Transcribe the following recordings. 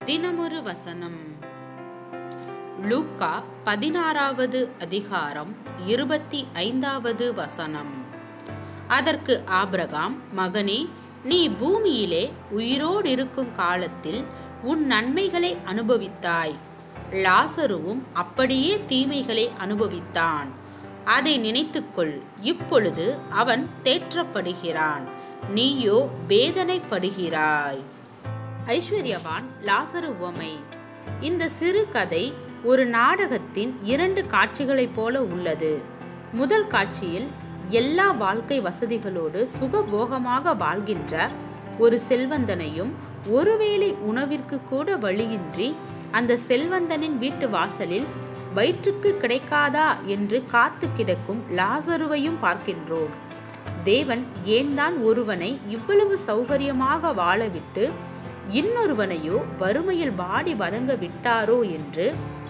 தினமொரு வசனம் லூக்கா பதினாறாவது அதிகாரம் இருபத்தி ஐந்தாவது வசனம் அதற்கு ஆபிரகாம் மகனே நீ பூமியிலே உயிரோடு இருக்கும் காலத்தில் உன் நன்மைகளை அனுபவித்தாய் லாசருவும் அப்படியே தீமைகளை அனுபவித்தான் அதை நினைத்துக்கொள் இப்பொழுது அவன் தேற்றப்படுகிறான் நீயோ வேதனைப்படுகிறாய் ஐஸ்வர்யவான் லாசரு உவமை இந்த சிறு கதை ஒரு நாடகத்தின் இரண்டு காட்சிகளைப் போல உள்ளது முதல் காட்சியில் எல்லா வாழ்க்கை வசதிகளோடு சுகபோகமாக வாழ்கின்ற ஒரு செல்வந்தனையும் ஒருவேளை உணவிற்கு கூட வழியின்றி அந்த செல்வந்தனின் வீட்டு வாசலில் வயிற்றுக்கு கிடைக்காதா என்று காத்து கிடக்கும் லாசருவையும் பார்க்கின்றோம் தேவன் ஏன்தான் ஒருவனை இவ்வளவு சௌகரியமாக வாழவிட்டு இன்னொருவனையோ வறுமையில் வாடி வதங்க விட்டாரோ என்று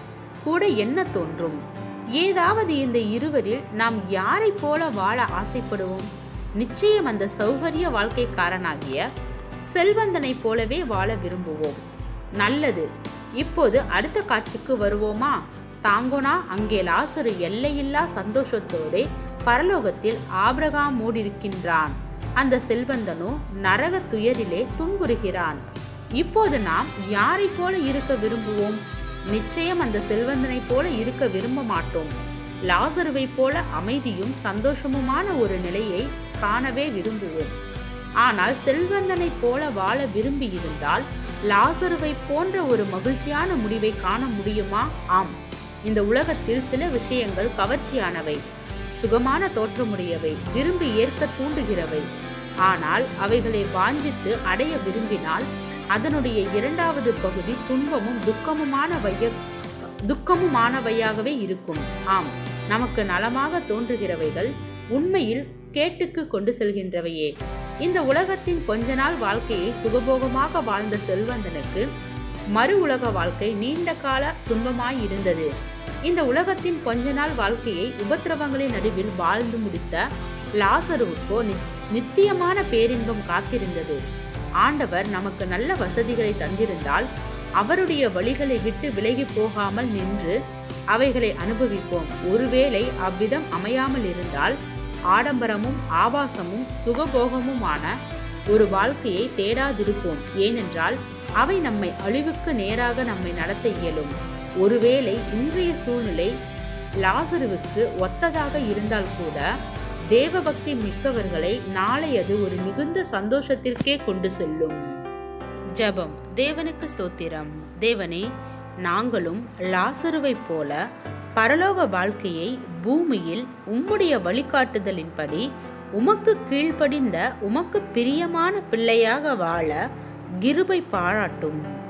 கூட என்ன தோன்றும் ஏதாவது இந்த இருவரில் நாம் யாரை போல வாழ ஆசைப்படுவோம் நிச்சயம் அந்த சௌகரிய வாழ்க்கைக்காரனாகிய செல்வந்தனைப் போலவே வாழ விரும்புவோம் நல்லது இப்போது அடுத்த காட்சிக்கு வருவோமா தாங்கோனா அங்கே லாசரு எல்லையில்லா சந்தோஷத்தோடே பரலோகத்தில் ஆபிரகாம் மூடியிருக்கின்றான் அந்த செல்வந்தனோ நரக துயரிலே துன்புறுகிறான் இப்போது நாம் யாரை போல இருக்க விரும்புவோம் நிச்சயம் அந்த செல்வந்தனை போல இருக்க விரும்ப மாட்டோம் லாசருவை போல அமைதியும் சந்தோஷமுமான ஒரு நிலையை காணவே விரும்புவோம் ஆனால் செல்வந்தனை போல வாழ விரும்பி இருந்தால் லாசருவை போன்ற ஒரு மகிழ்ச்சியான முடிவை காண முடியுமா ஆம் இந்த உலகத்தில் சில விஷயங்கள் கவர்ச்சியானவை சுகமான தோற்றமுடையவை விரும்பி ஏற்க தூண்டுகிறவை ஆனால் அவைகளை வாஞ்சித்து அடைய விரும்பினால் அதனுடைய இரண்டாவது பகுதி துன்பமும் துக்கமுமான வைய துக்கமுமானவையாகவே இருக்கும் ஆம் நமக்கு நலமாக தோன்றுகிறவைகள் உண்மையில் கேட்டுக்கு கொண்டு செல்கின்றவையே இந்த உலகத்தின் கொஞ்ச நாள் வாழ்க்கையை சுகபோகமாக வாழ்ந்த செல்வந்தனுக்கு மறு உலக வாழ்க்கை நீண்ட கால துன்பமாய் இருந்தது இந்த உலகத்தின் கொஞ்ச நாள் வாழ்க்கையை உபத்திரவங்களின் நடுவில் வாழ்ந்து முடித்த லாசருவுக்கோ நித்தியமான பேரின்பம் காத்திருந்தது ஆண்டவர் நமக்கு நல்ல வசதிகளை தந்திருந்தால் அவருடைய வழிகளை விட்டு விலகி போகாமல் நின்று அவைகளை அனுபவிப்போம் ஒருவேளை அவ்விதம் அமையாமல் இருந்தால் ஆடம்பரமும் ஆபாசமும் சுகபோகமுமான ஒரு வாழ்க்கையை தேடாதிருப்போம் ஏனென்றால் அவை நம்மை அழிவுக்கு நேராக நம்மை நடத்த இயலும் ஒருவேளை இன்றைய சூழ்நிலை லாசருவுக்கு ஒத்ததாக இருந்தால் கூட தேவபக்தி மிக்கவர்களை நாளை அது ஒரு மிகுந்த சந்தோஷத்திற்கே கொண்டு செல்லும் ஜபம் தேவனுக்கு ஸ்தோத்திரம் தேவனே நாங்களும் லாசருவைப் போல பரலோக வாழ்க்கையை பூமியில் உம்முடைய வழிகாட்டுதலின்படி உமக்கு கீழ்ப்படிந்த உமக்கு பிரியமான பிள்ளையாக வாழ கிருபை பாராட்டும்